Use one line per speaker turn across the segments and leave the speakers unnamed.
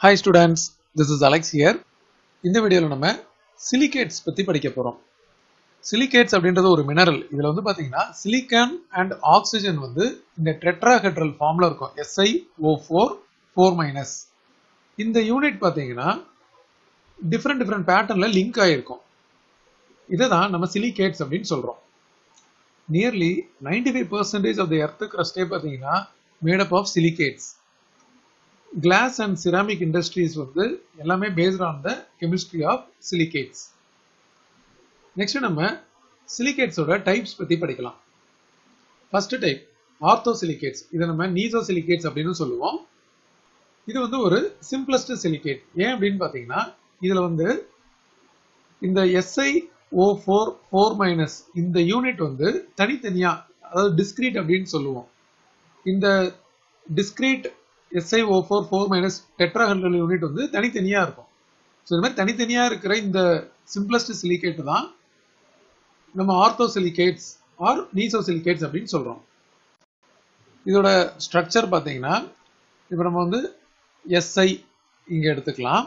hi students this is Alex here இந்த வீடியோவில் நம்ம சிலிகேட்ஸ் பற்றி படிக்க போகிறோம் சிலிகேட்ஸ் அப்படின்றது ஒரு மினரல் இதில் வந்து பார்த்தீங்கன்னா சிலிக்கான் அண்ட் ஆக்சிஜன் வந்து இந்த டெட்ராஹெட்ரல் ஃபார்மில் இருக்கும் SI O four four minus இந்த யூனிட் பார்த்தீங்கன்னா டிஃப்ரெண்ட் டிஃப்ரெண்ட் பேட்டர்னில் லிங்க் ஆகிருக்கும் இதை தான் நம்ம சிலிகேட்ஸ் அப்படின்னு சொல்கிறோம் nearly ninety five percentage of the earth கிரஸ்டே பார்த்தீங்கன்னா made up of silicates glass and ceramic industries வந்து எல்லாமே based on the chemistry of silicates next நம்ம சிலிகேட்ஸோட டைப்ஸ் பற்றி படிக்கலாம் ஃபர்ஸ்ட் டைப் ஆர்த்தோ சிலிகேட்ஸ் இதை நம்ம நீசோ சிலிகேட்ஸ் அப்படின்னு சொல்லுவோம் இது வந்து ஒரு சிம்பிளஸ்ட் சிலிகேட் ஏன் அப்படின்னு பார்த்தீங்கன்னா இதில் வந்து இந்த SI O four four minus இந்த யூனிட் வந்து தனித்தனியா அதாவது டிஸ்கிரீட் அப்படின்னு சொல்லுவோம் இந்த discrete SI O four four minus tetrahedral unit வந்து தனித்தனியா இருக்கும் ஸோ இந்த மாதிரி தனித்தனியா இருக்கிற இந்த சிம்பிளஸ்ட் சிலிகேட் தான் நம்ம ortho silicates or neso silicates அப்படின்னு சொல்றோம் இதோட ஸ்ட்ரக்சர் பார்த்தீங்கன்னா இப்போ நம்ம வந்து எஸ்ஐ இங்க எடுத்துக்கலாம்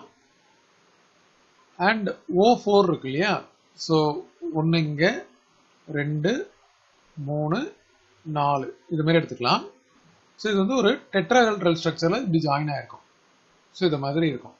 அண்ட் ஓ ஃபோர் இருக்கு இல்லையா ஸோ ஒன்று இங்கே ரெண்டு மூணு நாலு இது மாதிரி எடுத்துக்கலாம் ஸோ இது வந்து ஒரு டெட்ராஹெட்ரல் ஸ்ட்ரக்சரில் இப்படி ஜாயின் ஆயிருக்கும் ஸோ இது மாதிரி இருக்கும்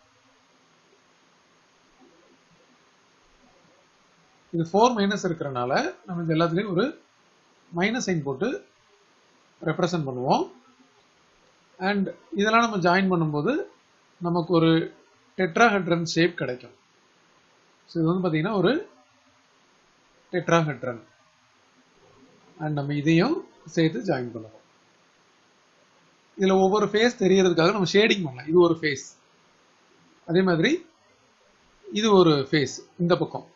இது ஃபோர் மைனஸ் இருக்கிறனால நம்ம இது எல்லாத்துலேயும் ஒரு மைனஸ் சைன் போட்டு ரெப்ரசன்ட் பண்ணுவோம் அண்ட் இதெல்லாம் நம்ம ஜாயின் பண்ணும்போது நமக்கு ஒரு டெட்ராஹெட்ரன் ஷேப் கிடைக்கும் ஸோ இது வந்து பார்த்தீங்கன்னா ஒரு டெட்ராஹெட்ரன் அண்ட் நம்ம இதையும் சேர்த்து ஜாயின் பண்ணுவோம் இதில் ஒவ்வொரு ஃபேஸ் தெரியறதுக்காக நம்ம ஷேடிங் பண்ணலாம் இது ஒரு ஃபேஸ் அதே மாதிரி இது ஒரு ஃபேஸ் இந்த பக்கம்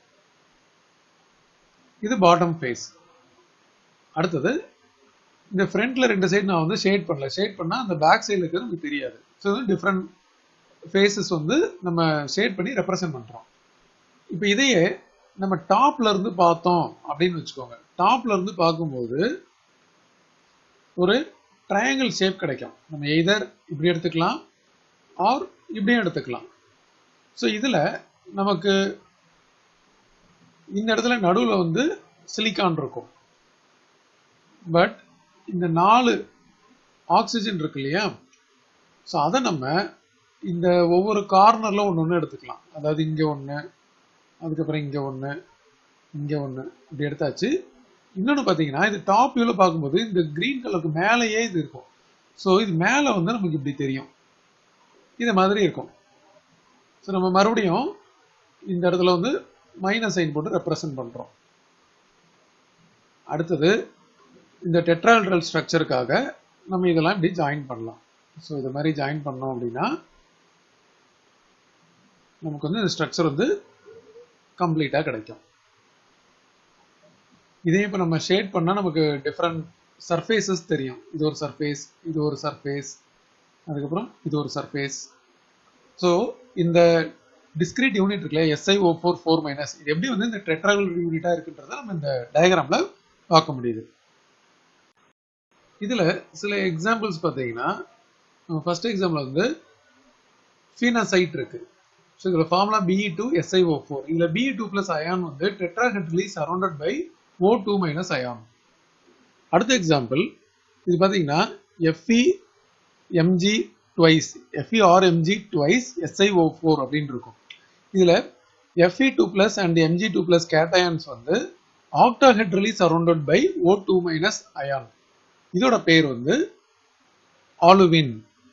இது பாட்டம் ஃபேஸ் அடுத்தது இந்த ஃப்ரண்ட்ல ரெண்டு சைடு நான் வந்து ஷேட் பண்ணல ஷேட் பண்ணால் அந்த பேக் சைடில் இருக்கிறது நமக்கு தெரியாது ஸோ டிஃப்ரெண்ட் ஃபேஸஸ் வந்து நம்ம ஷேட் பண்ணி ரெப்ரசென்ட் பண்ணுறோம் இப்போ இதையே நம்ம டாப்ல இருந்து பார்த்தோம் அப்படின்னு வச்சுக்கோங்க டாப்ல இருந்து பார்க்கும்போது ஒரு ட்ரையாங்கிள் ஷேப் கிடைக்கும் நம்ம எய்தர் இப்படி எடுத்துக்கலாம் ஆர் இப்படியும் எடுத்துக்கலாம் ஸோ இதில் நமக்கு இந்த இடத்துல நடுவில் வந்து சிலிக்கான் இருக்கும் பட் இந்த நாலு ஆக்சிஜன் இருக்கு இல்லையா ஸோ அதை நம்ம இந்த ஒவ்வொரு கார்னரில் ஒன்று ஒன்று எடுத்துக்கலாம் அதாவது இங்கே ஒன்று அதுக்கப்புறம் இங்கே ஒன்று இங்கே ஒன்று இப்படி எடுத்தாச்சு இன்னொன்று பார்த்தீங்கன்னா இது டாப் வியூவில் பார்க்கும்போது இந்த க்ரீன் கலருக்கு மேலேயே இது இருக்கும் ஸோ இது மேலே வந்து நமக்கு இப்படி தெரியும் இது மாதிரி இருக்கும் ஸோ நம்ம மறுபடியும் இந்த இடத்துல வந்து மைனஸ் சைன் போட்டு ரெப்ரசன்ட் பண்ணுறோம் அடுத்தது இந்த டெட்ரால்ட்ரல் ஸ்ட்ரக்சருக்காக நம்ம இதெல்லாம் இப்படி ஜாயின் பண்ணலாம் ஸோ இது மாதிரி ஜாயின் பண்ணோம் அப்படின்னா நமக்கு வந்து இந்த ஸ்ட்ரக்சர் வந்து கம்ப்ளீட்டாக கிடைக்கும் இதே இப்போ நம்ம ஷேட் பண்ணால் நமக்கு டிஃப்ரெண்ட் சர்ஃபேசஸ் தெரியும் இது ஒரு சர்ஃபேஸ் இது ஒரு சர்ஃபேஸ் அதுக்கப்புறம் இது ஒரு சர்ஃபேஸ் ஸோ இந்த டிஸ்கிரீட் யூனிட் இருக்குல்ல SI O four four minus இது எப்படி வந்து இந்த டெட்ராகல் யூனிட்டாக இருக்குன்றத நம்ம இந்த டயக்ராமில் பார்க்க முடியுது இதில் சில எக்ஸாம்பிள்ஸ் பார்த்தீங்கன்னா ஃபர்ஸ்ட் எக்ஸாம்பிள் வந்து ஃபீனாசைட் இருக்கு ஸோ இதில் formula BE two SIO four இதில் பிஇ டூ பிளஸ் அயான் வந்து tetrahedrally surrounded by O two minus ion அடுத்த எக்ஸாம்பிள் இது பார்த்தீங்கன்னா FE MG twice FE or MG twice SIO four அப்படின்னு இருக்கும் இதில் FE two plus and MG two plus cations வந்து octahedrally surrounded by O two minus ion இதோட பேர் வந்து ஆலுவின்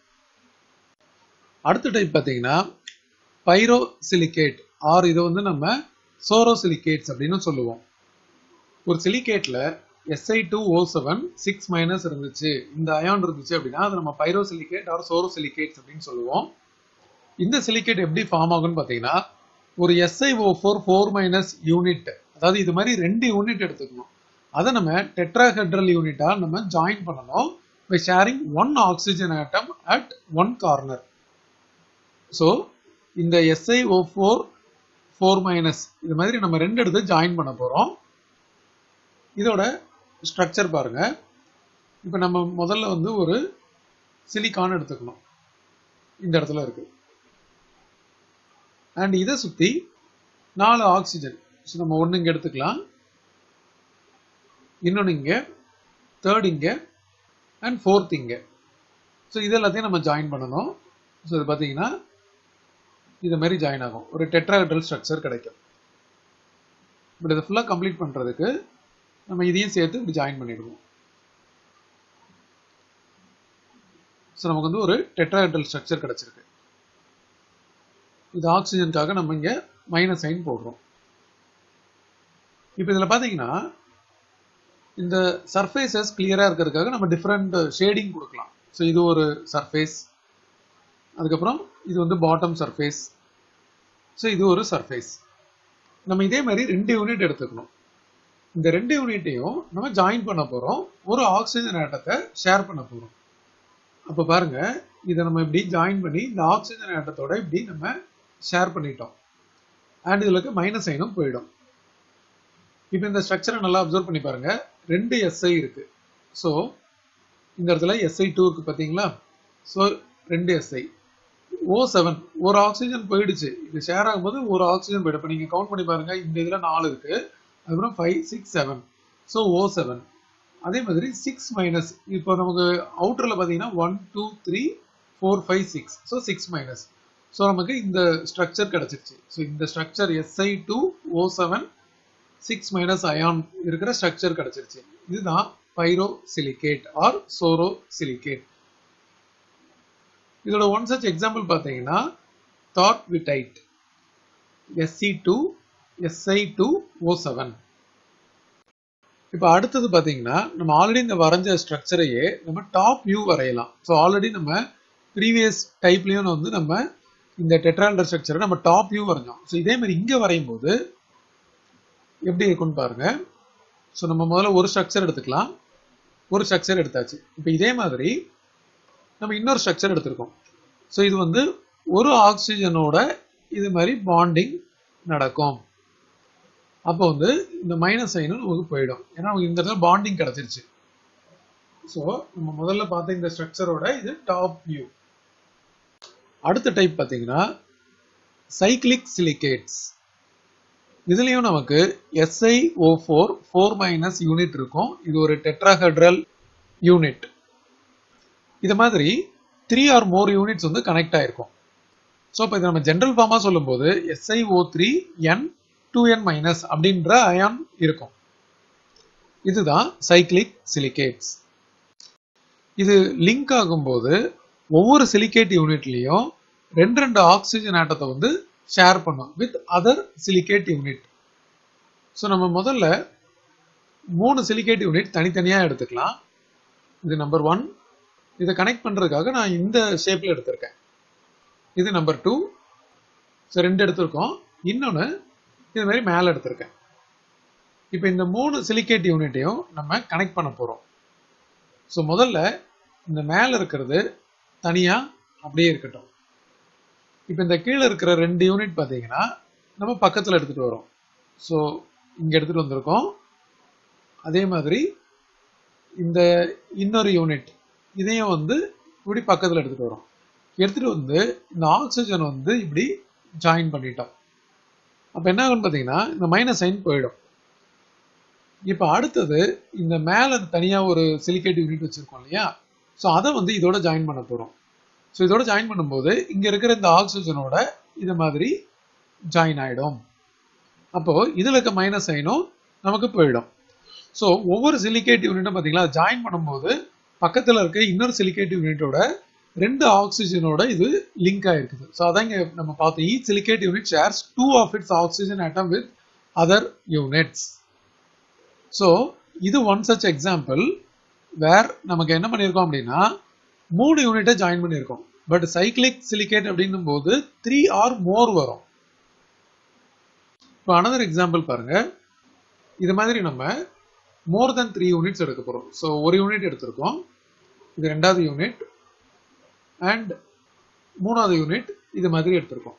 அடுத்த டைப் பார்த்தீங்கன்னா பைரோ சிலிகேட் ஆர் இதை வந்து நம்ம சோரோ சிலிகேட்ஸ் அப்படின்னு சொல்லுவோம் ஒரு சிலிகேட்ல SI two O seven six minus இருந்துச்சு இந்த அயான் இருந்துச்சு அப்படின்னா அது நம்ம pyro silicate or soro silicates அப்படின்னு சொல்லுவோம் இந்த சிலிகேட் எப்படி ஃபார்ம் ஆகும்னு பார்த்தீங்கன்னா ஒரு SI O four four minus unit அதாவது இது மாதிரி ரெண்டு யூனிட் எடுத்துக்கணும் அதை நம்ம டெட்ராஹெட்ரல் யூனிட்டா நம்ம ஜாயின் பண்ணணும் by sharing one oxygen atom at one corner so இந்த SI O four four minus இது மாதிரி நம்ம ரெண்டு எடுத்து ஜாயின் பண்ண போகிறோம் இதோட ஸ்ட்ரக்சர் பாருங்க இப்போ நம்ம முதல்ல வந்து ஒரு சிலிக்கான் எடுத்துக்கணும் இந்த இடத்துல இருக்கு அண்ட் இதை சுற்றி நாலு ஆக்சிஜன் ஸோ நம்ம ஒன்று இங்கே எடுத்துக்கலாம் இன்னொன்று இங்கே தேர்ட் இங்கே அண்ட் ஃபோர்த் இங்கே ஸோ இது எல்லாத்தையும் நம்ம ஜாயின் பண்ணணும் ஸோ இது பார்த்தீங்கன்னா இது மாதிரி ஜாயின் ஆகும் ஒரு டெட்ராஹெட்ரல் ஸ்ட்ரக்சர் கிடைக்கும் பட் இதை ஃபுல்லாக கம்ப்ளீட் பண்ணுறதுக்கு நம்ம இதையும் சேர்த்து இப்படி ஜாயின் பண்ணிடுவோம் ஸோ நமக்கு வந்து ஒரு டெட்ராஹெட்ரல் ஸ்ட்ரக்சர் கிடைச்சிருக்கு இது ஆக்சிஜனுக்காக நம்ம இங்கே மைனஸ் சைன் போடுறோம் இப்போ இதில் பார்த்தீங்கன்னா இந்த சர்ஃபேசஸ் கிளியராக இருக்கிறதுக்காக நம்ம டிஃப்ரெண்ட் ஷேடிங் கொடுக்கலாம் ஸோ இது ஒரு சர்ஃபேஸ் அதுக்கப்புறம் இது வந்து பாட்டம் சர்ஃபேஸ் ஸோ இது ஒரு சர்ஃபேஸ் நம்ம இதே மாதிரி ரெண்டு யூனிட் எடுத்துக்கணும் இந்த ரெண்டு யூனிட்டையும் நம்ம ஜாயின் பண்ண போகிறோம் ஒரு ஆக்சிஜன் ஆட்டத்தை ஷேர் பண்ண போகிறோம் அப்போ பாருங்க இதை நம்ம இப்படி ஜாயின் பண்ணி இந்த ஆக்சிஜன் ஆட்டத்தோட இப்படி நம்ம ஷேர் பண்ணிட்டோம் அண்ட் இதில் இருக்க மைனஸ் சைனும் போயிடும் இப்போ இந்த ஸ்ட்ரக்சரை நல்லா அப்சர்வ் பண்ணி பாருங்க ரெண்டு எஸ்ஐ இருக்கு ஸோ இந்த இடத்துல எஸ்ஐ டூ இருக்கு பார்த்தீங்களா ஸோ ரெண்டு எஸ்ஐ ஓ செவன் ஒரு ஆக்சிஜன் போயிடுச்சு இது ஷேர் ஆகும்போது ஒரு ஆக்சிஜன் போயிடும் இப்போ நீங்கள் கவுண்ட் பண்ணி பாருங்க இந்த இதில் நாலு இருக்கு அதுக்கப்புறம் five six seven so O seven அதே மாதிரி சிக்ஸ் மைனஸ் இப்போ நமக்கு அவுட்டரில் பார்த்தீங்கன்னா one two three four five six so six minus so நமக்கு இந்த ஸ்ட்ரக்சர் கிடைச்சிருச்சு ஸோ இந்த structure SI two O seven six minus ion இருக்கிற ஸ்ட்ரக்சர் கிடைச்சிருச்சு இதுதான் pyro silicate or soro silicate இதோட ஒன் சச் எக்ஸாம்பிள் பார்த்தீங்கன்னா தாட் விடைட் SC two SI two O seven இப்போ அடுத்தது பார்த்தீங்கன்னா நம்ம ஆல்ரெடி இந்த வரைஞ்ச ஸ்ட்ரக்சரையே நம்ம டாப் வியூ வரையலாம் ஸோ ஆல்ரெடி நம்ம ப்ரீவியஸ் டைப்லேயும் வந்து நம்ம இந்த டெட்ரால்டர் ஸ்ட்ரக்சரை நம்ம டாப் வியூ வரைஞ்சோம் ஸோ இதே மாதிரி இங்கே வரையும் போது எப்படி இருக்குன்னு பாருங்க ஸோ நம்ம முதல்ல ஒரு ஸ்ட்ரக்சர் எடுத்துக்கலாம் ஒரு ஸ்ட்ரக்சர் எடுத்தாச்சு இப்போ இதே மாதிரி நம்ம இன்னொரு ஸ்ட்ரக்சர் எடுத்திருக்கோம் ஸோ இது வந்து ஒரு ஆக்சிஜனோட இது மாதிரி பாண்டிங் நடக்கும் அப்போ வந்து இந்த மைனஸ் சைனும் நமக்கு போயிடும் ஏன்னா நமக்கு இந்த இடத்துல பாண்டிங் கிடைச்சிருச்சு ஸோ நம்ம முதல்ல பார்த்த இந்த ஸ்ட்ரக்சரோட இது டாப் வியூ அடுத்த டைப் பார்த்தீங்கன்னா சைக்ளிக் சிலிகேட்ஸ் இதுலயும் நமக்கு SI O four four minus unit இருக்கும் இது ஒரு டெட்ராஹெட்ரல் யூனிட் இது மாதிரி த்ரீ ஆர் மோர் யூனிட்ஸ் வந்து கனெக்ட் ஆயிருக்கும் ஸோ இப்போ இது நம்ம ஜென்ரல் ஃபார்மாக சொல்லும்போது SI O three N two என் மைனஸ் அப்படின்ற அயான் இருக்கும் இதுதான் சைக்ளிக் சிலிகேட்ஸ் இது லிங்க் ஆகும்போது ஒவ்வொரு சிலிகேட் யூனிட்லையும் ரெண்டு ரெண்டு ஆக்சிஜன் ஆட்டத்தை வந்து ஷேர் பண்ணும் with other silicate unit so நம்ம முதல்ல மூணு சிலிகேட் யூனிட் தனித்தனியாக எடுத்துக்கலாம் இது நம்பர் ஒன் இதை கனெக்ட் பண்ணுறதுக்காக நான் இந்த ஷேப்பில் எடுத்திருக்கேன் இது நம்பர் டூ ஸோ ரெண்டு எடுத்திருக்கோம் இன்னொன்று இது மாதிரி மேலே எடுத்திருக்கேன் இப்போ இந்த மூணு சிலிகேட் யூனிட்டையும் நம்ம கனெக்ட் பண்ண போகிறோம் ஸோ முதல்ல இந்த மேலே இருக்கிறது தனியாக அப்படியே இருக்கட்டும் இப்போ இந்த கீழே இருக்கிற ரெண்டு யூனிட் பார்த்தீங்கன்னா நம்ம பக்கத்தில் எடுத்துகிட்டு வரோம் ஸோ இங்கே எடுத்துகிட்டு வந்திருக்கோம் அதே மாதிரி இந்த இன்னொரு யூனிட் இதையும் வந்து இப்படி பக்கத்தில் எடுத்துகிட்டு வரோம் எடுத்துகிட்டு வந்து இந்த ஆக்சிஜன் வந்து இப்படி ஜாயின் பண்ணிட்டோம் அப்போ என்ன ஆகும்னு பார்த்தீங்கன்னா இந்த மைனஸ் சைன் போயிடும் இப்போ அடுத்தது இந்த மேலே தனியாக ஒரு சிலிகேட் யூனிட் வச்சுருக்கோம் இல்லையா ஸோ அதை வந்து இதோட ஜாயின் பண்ண போகிறோம் ஸோ இதோட ஜாயின் பண்ணும்போது இங்கே இருக்கிற இந்த ஆக்சிஜனோட இது மாதிரி ஜாயின் ஆகிடும் அப்போது இதில் இருக்க மைனஸ் சைனும் நமக்கு போயிடும் ஸோ ஒவ்வொரு சிலிகேட் யூனிட்டும் பார்த்தீங்களா ஜாயின் பண்ணும்போது பக்கத்தில் இருக்க இன்னொரு சிலிகேட் யூனிட்டோட ரெண்டு ஆக்சிஜனோட இது லிங்க் ஆயிருக்குது ஸோ அதான் இங்கே நம்ம பார்த்தோம் each silicate unit shares two of its oxygen atom with other units so இது ஒன் சச் எக்ஸாம்பிள் வேர் நமக்கு என்ன பண்ணியிருக்கோம் அப்படின்னா மூணு யூனிட்டை ஜாயின் பண்ணியிருக்கோம் பட் சைக்ளிக் சிலிகேட் அப்படின்னும் போது த்ரீ ஆர் மோர் வரும் இப்போ அனதர் எக்ஸாம்பிள் பாருங்க இது மாதிரி நம்ம மோர் தென் த்ரீ யூனிட்ஸ் எடுக்க போகிறோம் ஸோ ஒரு யூனிட் எடுத்திருக்கோம் இது ரெண்டாவது யூனிட் அண்ட் மூணாவது யூனிட் இது மாதிரி எடுத்திருக்கோம்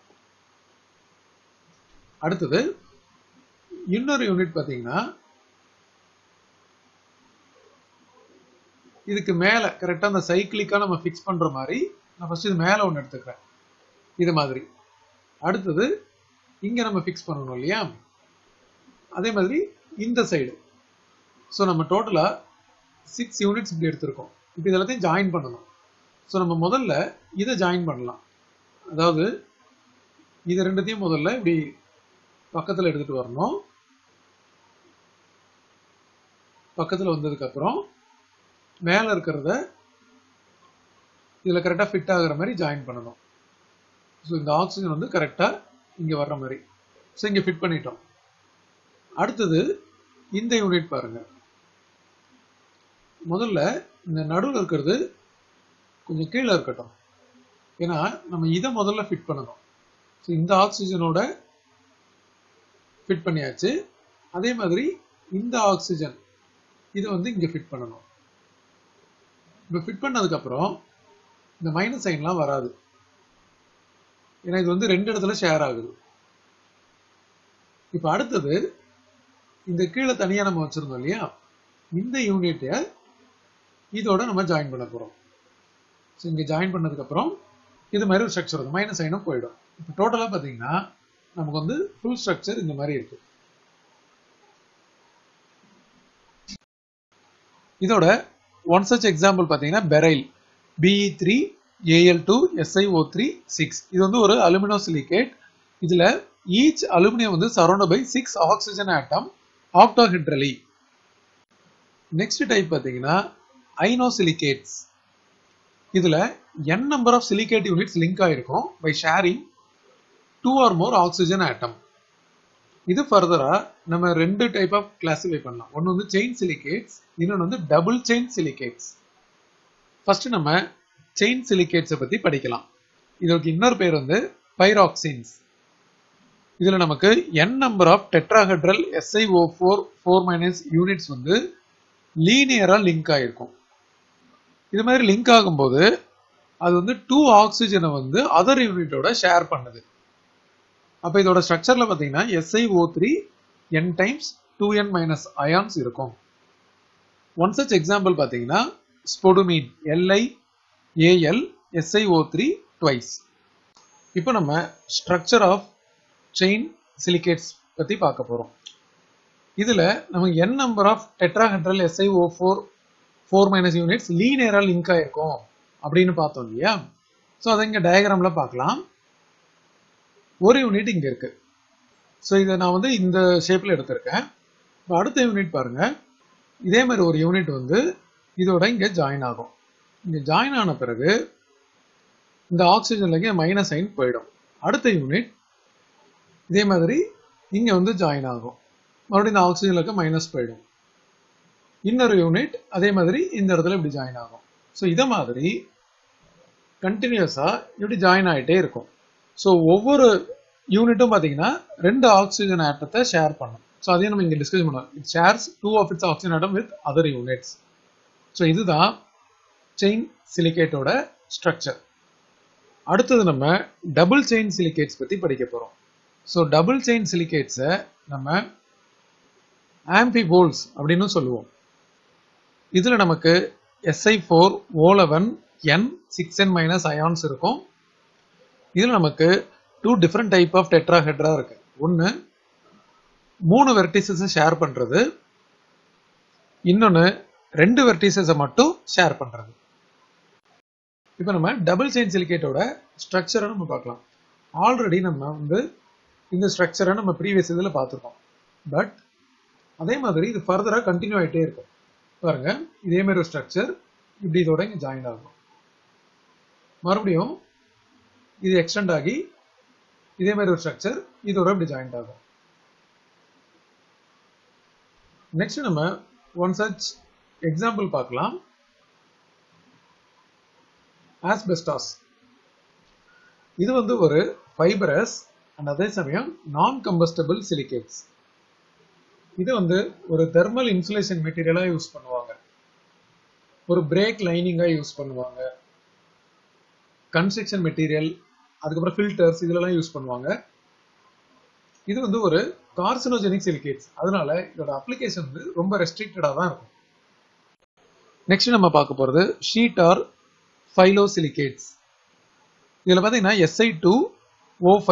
அடுத்தது இன்னொரு யூனிட் பார்த்தீங்கன்னா இதுக்கு மேலே கரெக்டாக அந்த சைக்கிளிக்காக நம்ம ஃபிக்ஸ் பண்ணுற மாதிரி நான் ஃபஸ்ட்டு இது மேலே ஒன்று எடுத்துக்கிறேன் இது மாதிரி அடுத்தது இங்க நம்ம ஃபிக்ஸ் பண்ணணும் இல்லையா அதே மாதிரி இந்த சைடு ஸோ நம்ம டோட்டலா சிக்ஸ் யூனிட்ஸ் இப்படி எடுத்திருக்கோம் இப்போ இது எல்லாத்தையும் ஜாயின் பண்ணணும் ஸோ நம்ம முதல்ல இதை ஜாயின் பண்ணலாம் அதாவது இது ரெண்டுத்தையும் முதல்ல இப்படி பக்கத்தில் எடுத்துட்டு வரணும் பக்கத்தில் வந்ததுக்கு அப்புறம் மேலே இருக்கிறத இதில் கரெக்டாக ஃபிட் ஆகுற மாதிரி ஜாயின் பண்ணணும் ஸோ இந்த ஆக்சிஜன் வந்து கரெக்டாக இங்கே வர்ற மாதிரி ஸோ இங்கே ஃபிட் பண்ணிட்டோம் அடுத்தது இந்த யூனிட் பாருங்க முதல்ல இந்த நடுவில் இருக்கிறது கொஞ்சம் கீழே இருக்கட்டும் ஏன்னா நம்ம இதை முதல்ல ஃபிட் பண்ணணும் ஸோ இந்த ஆக்சிஜனோட ஃபிட் பண்ணியாச்சு அதே மாதிரி இந்த ஆக்சிஜன் இதை வந்து இங்கே ஃபிட் பண்ணணும் இப்போ ஃபிட் பண்ணதுக்கப்புறம் இந்த மைனஸ் சைன்லாம் வராது ஏன்னா இது வந்து ரெண்டு இடத்துல ஷேர் ஆகுது இப்போ அடுத்தது இந்த கீழே தனியாக நம்ம வச்சுருந்தோம் இல்லையா இந்த யூனிட்டை இதோட நம்ம ஜாயின் பண்ண போகிறோம் ஸோ இங்கே ஜாயின் பண்ணதுக்கப்புறம் இது மாதிரி ஒரு ஸ்ட்ரக்சர் இருக்கும் மைனஸ் சைனும் போயிடும் இப்போ டோட்டலாக பார்த்தீங்கன்னா நமக்கு வந்து ஃபுல் ஸ்ட்ரக்சர் இந்த மாதிரி இருக்கு இதோட ஒன் சச் எக்ஸாம்பிள் பார்த்தீங்கன்னா beryl BE three AL two SIO three six இது வந்து ஒரு அலுமினோ சிலிகேட் இதில் ஈச் அலுமினியம் வந்து surround by six oxygen atom octahedrally next type பார்த்தீங்கன்னா ஐனோசிலிகேட்ஸ் இதில் N number of silicate units link ஆயிருக்கும் by sharing two or more oxygen atom இது ஃபர்தரா நம்ம ரெண்டு டைப் ஆஃப் கிளாசிஃபை பண்ணலாம் ஒன்று வந்து செயின் சிலிகேட்ஸ் இன்னொன்று வந்து டபுள் செயின் சிலிகேட்ஸ் ஃபர்ஸ்ட் நம்ம செயின் சிலிகேட்ஸை பற்றி படிக்கலாம் இதற்கு இன்னொரு பேர் வந்து பைராக்சின்ஸ் இதில் நமக்கு N number of tetrahedral SIO four four minus units வந்து லீனியராக லிங்க் ஆகிருக்கும் இது மாதிரி லிங்க் ஆகும்போது அது வந்து டூ ஆக்சிஜனை வந்து அதர் யூனிட்டோட ஷேர் பண்ணுது அப்போ இதோட ஸ்ட்ரக்சரில் பார்த்தீங்கன்னா SIO three N times two என் மைனஸ் அயான்ஸ் இருக்கும் ஒன் சச் எக்ஸாம்பிள் பார்த்தீங்கன்னா spodumene LI AL SIO three twice இப்போ நம்ம ஸ்ட்ரக்சர் ஆஃப் செயின் சிலிகேட்ஸ் பற்றி பார்க்க போகிறோம் இதில் நமக்கு N number of tetrahedral SIO four four minus units லீனியராக லிங்க் ஆயிருக்கும் அப்படின்னு பார்த்தோம் இல்லையா ஸோ அதை இங்கே டயக்ராமில் பார்க்கலாம் ஒரு யூனிட் இங்கே இருக்கு ஸோ இதை நான் வந்து இந்த ஷேப்பில் எடுத்திருக்கேன் இப்போ அடுத்த யூனிட் பாருங்க இதே மாதிரி ஒரு யூனிட் வந்து இதோட இங்கே ஜாயின் ஆகும் இங்கே ஜாயின் ஆன பிறகு இந்த ஆக்சிஜன்ல மைனஸ் சைன் போயிடும் அடுத்த யூனிட் இதே மாதிரி இங்கே வந்து ஜாயின் ஆகும் மறுபடியும் இந்த ஆக்சிஜன்ல இருக்க மைனஸ் போயிடும் இன்னொரு யூனிட் அதே மாதிரி இந்த இடத்துல இப்படி ஜாயின் ஆகும் ஸோ இதை மாதிரி கண்டினியூஸாக இப்படி ஜாயின் ஆகிட்டே இருக்கும் ஸோ ஒவ்வொரு யூனிட்டும் பார்த்தீங்கன்னா ரெண்டு ஆக்சிஜன் ஆட்டத்தை ஷேர் பண்ணும் ஸோ அதையும் நம்ம இங்கே டிஸ்கஸ் பண்ணோம் it shares two of its oxygen atom with other units so இதுதான் செயின் சிலிகேட்டோட ஸ்ட்ரக்சர் அடுத்தது நம்ம டபுள் செயின் சிலிகேட்ஸ் பற்றி படிக்க போகிறோம் ஸோ டபுள் செயின் சிலிகேட்ஸை நம்ம ஆம்பிபோல்ஸ் அப்படின்னு சொல்லுவோம் இதில் நமக்கு S I four O eleven n six n minus ions இருக்கும் இதில் நமக்கு two different type of tetrahedra இருக்கு ஒன்று மூணு வெர்டிசஸை ஷேர் பண்ணுறது இன்னொன்று ரெண்டு வெர்டிசஸை மட்டும் ஷேர் பண்ணுறது இப்போ நம்ம டபுள் செயின் சிலிகேட்டோட ஸ்ட்ரக்சரை நம்ம பார்க்கலாம் ஆல்ரெடி நம்ம வந்து இந்த ஸ்ட்ரக்சரை நம்ம ப்ரீவியஸ் இதில் பார்த்துருக்கோம் பட் அதே மாதிரி இது ஃபர்தராக கண்டினியூ ஆகிட்டே இருக்கும் பாருங்க இதே மாதிரி ஒரு ஸ்ட்ரக்சர் இப்படி இதோட இங்கே ஜாயின் ஆகும் மறுபடியும் இது எக்ஸ்டெண்ட் ஆகி இதே மாதிரி ஒரு ஸ்ட்ரக்சர் இதோட இப்படி ஜாயிண்ட் ஆகும் நெக்ஸ்ட் நம்ம ஒன் சச் எக்ஸாம்பிள் பார்க்கலாம் ஆஸ்பெஸ்டாஸ் இது வந்து ஒரு ஃபைபரஸ் அண்ட் அதே சமயம் நான் கம்பஸ்டபிள் சிலிகேட்ஸ் இது வந்து ஒரு தெர்மல் இன்சுலேஷன் மெட்டீரியலாக யூஸ் பண்ணுவாங்க ஒரு பிரேக் லைனிங்காக யூஸ் பண்ணுவாங்க கன்ஸ்ட்ரக்ஷன் மெட்டீரியல் அதுக்கப்புறம் ஃபில்டர்ஸ் இதெல்லாம் யூஸ் பண்ணுவாங்க இது வந்து ஒரு கார்சினோஜெனிக் சிலிகேட்ஸ் அதனால இதோட அப்ளிகேஷன் வந்து ரொம்ப ரெஸ்ட்ரிக்டடாக தான் இருக்கும் நெக்ஸ்ட் நம்ம பார்க்க போகிறது ஷீட் ஆர் ஃபைலோ சிலிகேட்ஸ் இதில் பார்த்தீங்கன்னா S I two O five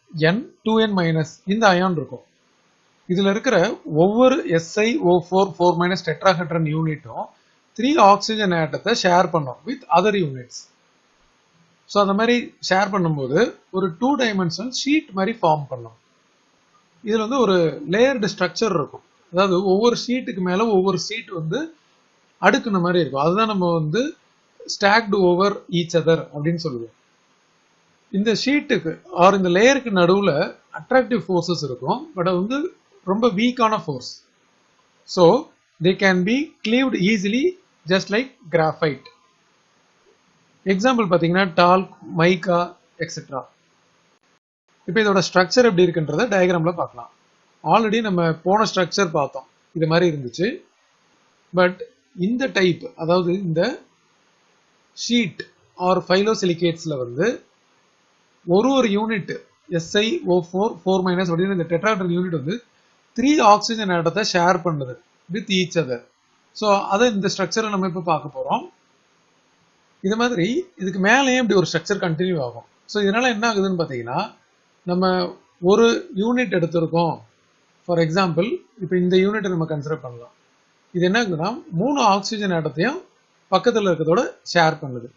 n two என் மைனஸ் இந்த அயான் இருக்கும் இதுல இருக்கிற ஒவ்வொரு S I O four four minus tetrahedron யூனிட்டும் த்ரீ ஆக்சிஜன் ஆட்டத்தை ஷேர் பண்ணும் வித் அதர் யூனிட்ஸ் ஸோ அந்த மாதிரி ஷேர் பண்ணும்போது ஒரு டூ டைமென்ஷனல் ஷீட் மாதிரி ஃபார்ம் பண்ணும் இதில் வந்து ஒரு லேயர்டு ஸ்ட்ரக்சர் இருக்கும் அதாவது ஒவ்வொரு ஷீட்டுக்கு மேலே ஒவ்வொரு ஷீட் வந்து அடுக்குன மாதிரி இருக்கும் அதுதான் நம்ம வந்து ஸ்டாக்டு ஓவர் ஈச் அதர் அப்படின்னு சொல்லுவோம் இந்த ஷீட்டுக்கு ஆர் இந்த லேயருக்கு நடுவில் அட்ராக்டிவ் ஃபோர்ஸஸ் இருக்கும் பட் அது வந்து ரொம்ப வீக்கான force so they can be cleaved easily just like graphite example பார்த்தீங்கன்னா டால்க் மைக்கா எக்ஸெட்ரா இப்போ இதோட ஸ்ட்ரக்சர் எப்படி இருக்குன்றத டயக்ராம்ல பார்க்கலாம் ஆல்ரெடி நம்ம போன ஸ்ட்ரக்சர் பார்த்தோம் இது மாதிரி இருந்துச்சு பட் இந்த டைப் அதாவது இந்த ஷீட் ஆர் ஃபைலோசிலிகேட்ஸ்ல வந்து ஒரு ஒரு unit S I O four four minus அப்படின்னு இந்த டெட்ராட்ரன் யூனிட் வந்து த்ரீ ஆக்சிஜன் ஆட்டத்தை ஷேர் பண்ணுது வித் ஈச் அதர் ஸோ அதை இந்த ஸ்ட்ரக்சரை நம்ம இப்போ பார்க்க போகிறோம் இது மாதிரி இதுக்கு மேலேயும் இப்படி ஒரு ஸ்ட்ரக்சர் கண்டினியூ ஆகும் ஸோ இதனால என்ன ஆகுதுன்னு பார்த்தீங்கன்னா நம்ம ஒரு யூனிட் எடுத்திருக்கோம் ஃபார் எக்ஸாம்பிள் இப்போ இந்த யூனிட்டை நம்ம கன்சிடர் பண்ணலாம் இது என்ன ஆகுதுன்னா மூணு ஆக்சிஜன் ஆட்டத்தையும் பக்கத்தில் இருக்கிறதோட ஷேர் பண்ணுது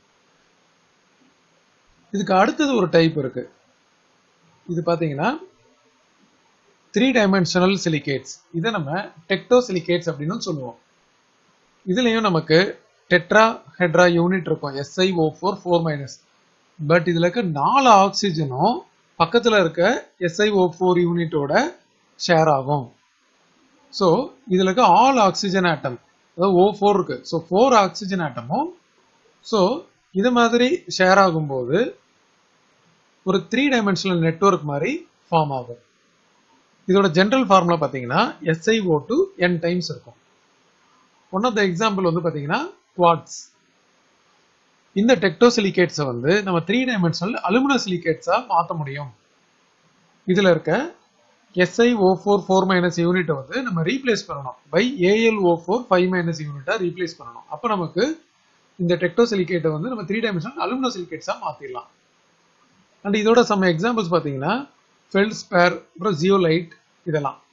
இதுக்கு அடுத்தது ஒரு டைப் இருக்கு இது பார்த்தீங்கன்னா த்ரீ டைமென்ஷனல் சிலிகேட்ஸ் இதை நம்ம டெக்டோ சிலிகேட்ஸ் அப்படின்னு சொல்லுவோம் இதுலயும் நமக்கு டெட்ரா ஹெட்ரா யூனிட் இருக்கும் SI O four four minus but இதுல இருக்க நாலு ஆக்சிஜனும் பக்கத்துல இருக்க எஸ்ஐ ஓ ஃபோர் யூனிட்டோட ஷேர் ஆகும் ஸோ இதுல இருக்க ஆல் ஆக்சிஜன் ஆட்டம் அதாவது ஓ ஃபோர் இருக்கு ஸோ ஃபோர் ஆக்சிஜன் ஆட்டமும் ஸோ இது மாதிரி ஷேர் ஆகும்போது ஒரு த்ரீ டைமென்ஷனல் நெட்ஒர்க் மாதிரி ஃபார்ம் ஆகும் இதோட ஜென்ரல் ஃபார்முலா பார்த்தீங்கன்னா எஸ்ஐஓ டு என் டைம்ஸ் இருக்கும் ஒன் ஆஃப் த எக்ஸாம்பிள் வந்து பார்த்தீங்கன்னா குவாட்ஸ் இந்த டெக்டோசிலிகேட்ஸை வந்து நம்ம த்ரீ டைமென்ஷனல் அலுமினோ சிலிகேட்ஸாக மாற்ற முடியும் இதில் இருக்க S I O four four minus யூனிட்டை வந்து நம்ம ரீப்ளேஸ் பண்ணணும் by A L O four five minus யூனிட்டை ரீப்ளேஸ் பண்ணணும் அப்போ நமக்கு இந்த டெக்டோசிலிகேட்டை வந்து நம்ம த்ரீ டைமென்ஷனல் அலுமினோ சிலிகேட்ஸாக மாற்றிடலாம் அண்ட் இதோட சம் எக்ஸாம்பிள்ஸ் பார்த்தீங்கன்னா ஃபெல்ஸ்பேர் அப்புறம் ஜியோலைட் இதெல்லாம்